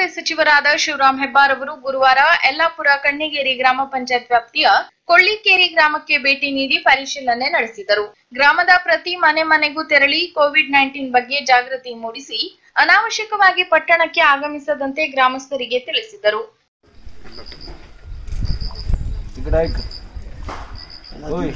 ಸಚಿವರಾದ ಶಿವರಾಂ ಹೆಬ್ಬಾರ್ ಅವರು ಗುರುವಾರ ಯಲ್ಲಾಪುರ ಕಣ್ಣಿಗೇರಿ ಗ್ರಾಮ ಪಂಚಾಯತ್ ವ್ಯಾಪ್ತಿಯ ಕೊಳ್ಳಿಕೇರಿ ಗ್ರಾಮಕ್ಕೆ ಭೇಟಿ ನೀಡಿ ಪರಿಶೀಲನೆ ನಡೆಸಿದರು ಗ್ರಾಮದ ಪ್ರತಿ ಮನೆ ಮನೆಗೂ ತೆರಳಿ ಕೋವಿಡ್ ನೈನ್ಟೀನ್ ಬಗ್ಗೆ ಜಾಗೃತಿ ಮೂಡಿಸಿ ಅನಾವಶ್ಯಕವಾಗಿ ಪಟ್ಟಣಕ್ಕೆ ಆಗಮಿಸದಂತೆ ಗ್ರಾಮಸ್ಥರಿಗೆ ತಿಳಿಸಿದರು इकडे ऐक होय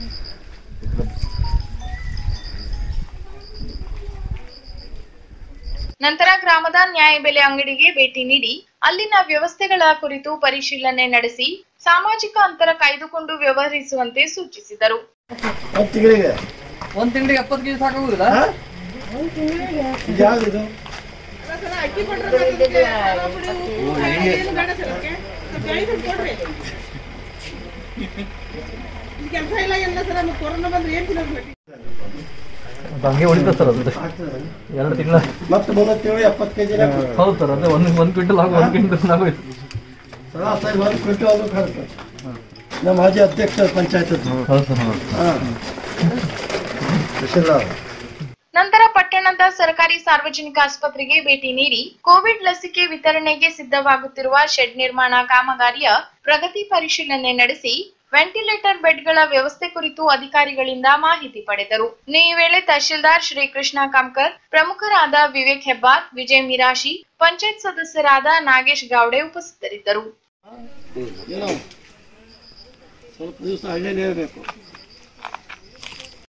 ನಂತರ ಗ್ರಾಮದ ನ್ಯಾಯಬೆಲೆ ಅಂಗಡಿಗೆ ಭೇಟಿ ನೀಡಿ ಅಲ್ಲಿನ ವ್ಯವಸ್ಥೆಗಳ ಕುರಿತು ಪರಿಶೀಲನೆ ನಡೆಸಿ ಸಾಮಾಜಿಕ ಅಂತರ ಕಾಯ್ದುಕೊಂಡು ವ್ಯವಹರಿಸುವಂತೆ ಸೂಚಿಸಿದರು ಒಂದು ತಿಂಗಳಿಗೆ ಒಂದ್ ತಿಂಗಳಿಗೆ ಎಪ್ಪತ್ತು ಕೆಜಿ ಸಾಕಾಗುದಿಲ್ಲ ಯಾವ್ದು ಕೆಲಸ ಇಲ್ಲ ಎಲ್ಲ ಸರ್ ನಮ್ಗೆ ಕೊರೋನಾ ಬಂದ್ರೆ ಏನ್ ತಿನ್ನೋದು ಹಂಗೆ ಉಳಿತ ಸರ್ ಅದು ಎರಡು ತಿಂಗಳ ಮತ್ತೆ ಮೂವತ್ತು ತಿಂಗಳು ಎಪ್ಪತ್ತು ಕೆ ಜಿ ಹೌದು ಸರ್ ಅದೇ ಒಂದ್ ಒಂದ್ ಕ್ವಿಂಟಲ್ ಆಗೋ ಒಂದ್ ಕ್ವಿಂಟಲ್ ಆಗೋಯ್ತು ಸರಾಸರಿ ಒಂದು ಕ್ವಿಂಟಲ್ ಅದು ಕಾಣ್ತದೆ ನಮ್ಮ ಮಾಜಿ ಅಧ್ಯಕ್ಷ ಪಂಚಾಯತ್ ಹೌದು ಸರ್ ಹೌದು ಹಾಂ ತಹಶೀಲ್ದಾರ್ ನಂತರ ಪಟ್ಟಣದ ಸರ್ಕಾರಿ ಸಾರ್ವಜನಿಕ ಆಸ್ಪತ್ರೆಗೆ ಭೇಟಿ ನೀಡಿ ಕೋವಿಡ್ ಲಸಿಕೆ ವಿತರಣೆಗೆ ಸಿದ್ಧವಾಗುತ್ತಿರುವ ಶೆಡ್ ನಿರ್ಮಾಣ ಕಾಮಗಾರಿಯ ಪ್ರಗತಿ ಪರಿಶೀಲನೆ ನಡೆಸಿ ವೆಂಟಿಲೇಟರ್ ಬೆಡ್ಗಳ ವ್ಯವಸ್ಥೆ ಕುರಿತು ಅಧಿಕಾರಿಗಳಿಂದ ಮಾಹಿತಿ ಪಡೆದರು ಈ ವೇಳೆ ತಹಶೀಲ್ದಾರ್ ಶ್ರೀಕೃಷ್ಣ ಕಾಮ್ಕರ್ ಪ್ರಮುಖರಾದ ವಿವೇಕ್ ಹೆಬ್ಬಾರ್ ವಿಜಯ್ ಮಿರಾಶಿ ಪಂಚಾಯತ್ ಸದಸ್ಯರಾದ ನಾಗೇಶ್ ಗಾವ್ಡೆ ಉಪಸ್ಥಿತರಿದ್ದರು ಏನೋ ಸ್ವಲ್ಪ ದಿವಸ ಹಳ್ಳಿನೇ ಇರಬೇಕು